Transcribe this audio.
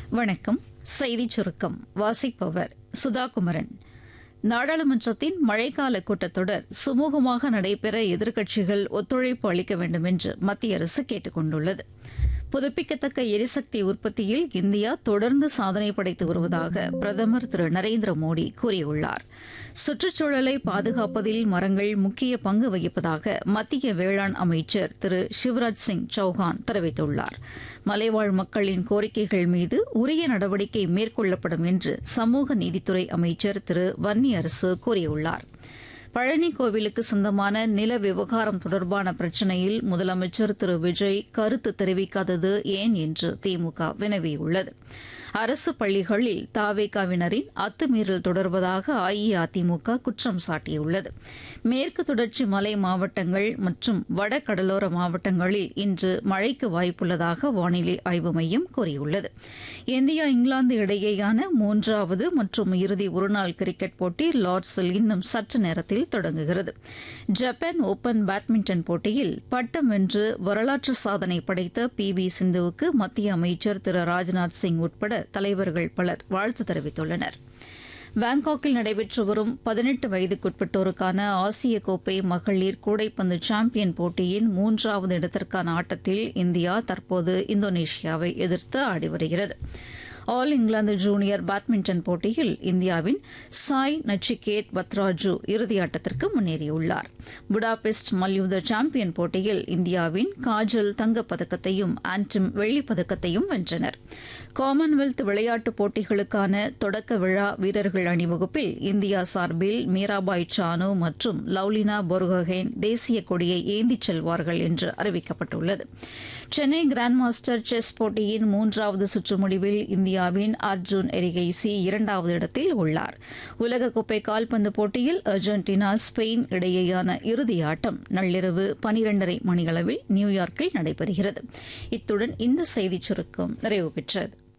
வணக்கம் செய்திச் சுருக்கம் வாசிப்பவர் சுதாகுமரன் நாடாளுமன்றத்தின் மழைக்கால கூட்டத்தொடர் சுமூகமாக நடைபெற எதிர்க்கட்சிகள் ஒத்துழைப்பு அளிக்க வேண்டும் என்று மத்திய அரசு கேட்டுக் கொண்டுள்ளது புதுப்பிக்கத்தக்க எரிசக்தி உற்பத்தியில் இந்தியா தொடர்ந்து சாதனை படைத்து வருவதாக பிரதமர் திரு நரேந்திர மோடி கூறியுள்ளார் சுற்றுச்சூழலை பாதுகாப்பதில் மரங்கள் முக்கிய பங்கு வகிப்பதாக மத்திய வேளாண் அமைச்சர் திரு சிவராஜ் சிங் சௌஹான் தெரிவித்துள்ளார் மலைவாழ் மக்களின் கோரிக்கைகள் மீது உரிய நடவடிக்கை மேற்கொள்ளப்படும் என்று சமூக நீதித்துறை அமைச்சர் திரு வன்னியரசு கூறியுள்ளார் பழனி கோவிலுக்கு சொந்தமான நில விவகாரம் தொடர்பான பிரச்சினையில் முதலமைச்சர் திரு விஜய் கருத்து தெரிவிக்காதது ஏன் என்று திமுக வினவியுள்ளது அரசு பள்ளிகளில் தாவேகாவினரின் அத்துமீறல் தொடர்வதாக அஇஅதிமுக குற்றம் சாட்டியுள்ளது மேற்கு தொடர்ச்சி மலை மாவட்டங்கள் மற்றும் வட கடலோர மாவட்டங்களில் இன்று மழைக்கு வாய்ப்புள்ளதாக வானிலை ஆய்வு மையம் கூறியுள்ளது இந்தியா இங்கிலாந்து இடையேயான மூன்றாவது மற்றும் இறுதி ஒருநாள் கிரிக்கெட் போட்டி லார்ட்ஸில் இன்னும் சற்று நேரத்தில் தொடங்குகிறது ஜப்பான் ஓபன் பேட்மிண்டன் போட்டியில் பட்டம் வென்று வரலாற்று சாதனை படைத்த பி வி சிந்துவுக்கு மத்திய அமைச்சர் திரு ராஜ்நாத் சிங் உட்பட தலைவர்கள் பலர் வாழ்த்து தெரிவித்துள்ளனர் பாங்காக்கில் நடைபெற்று வரும் பதினெட்டு வயதுக்குட்பட்டோருக்கான ஆசிய கோப்பை மகளிர் கூடைப்பந்து சாம்பியன் போட்டியின் மூன்றாவது இடத்திற்கான ஆட்டத்தில் இந்தியா தற்போது இந்தோனேஷியாவை எதிர்த்து ஆடி வருகிறது ஆல் இங்கிலாந்து ஜூனியர் பேட்மிண்டன் போட்டியில் இந்தியாவின் சாய் நச்சிகேத் பத்ராஜு இறுதியாட்டத்திற்கு முன்னேறியுள்ளார் புடாபெஸ்ட் மல்யுத்த சாம்பியன் போட்டியில் இந்தியாவின் காஜல் தங்கப்பதக்கத்தையும் ஆன்டிம் வெள்ளிப்பதக்கத்தையும் வென்றனர் காமன்வெல்த் விளையாட்டுப் போட்டிகளுக்கான தொடக்க விழா வீரர்கள் அணிவகுப்பில் இந்தியா சார்பில் மீராபாய் சானு மற்றும் லவ்லினா பொர்கோஹேன் தேசிய கொடியை ஏந்திச் செல்வார்கள் என்று அறிவிக்கப்பட்டுள்ளது சென்னை கிராண்ட் மாஸ்டர் செஸ் போட்டியின் மூன்றாவது சுற்று முடிவில் இந்தியாவின் அர்ஜுன் எரிகைசி இரண்டாவது இடத்தில் உள்ளார் உலகக்கோப்பை கால்பந்து போட்டியில் அர்ஜென்டினா ஸ்பெயின் இடையேயான இறுதி ஆட்டம் நள்ளிரவு பனிரெண்டரை மணியளவில் நியூயார்க்கில் நடைபெறுகிறது இத்துடன் இந்த செய்திச் சுருக்கம் நிறைவு பெற்றது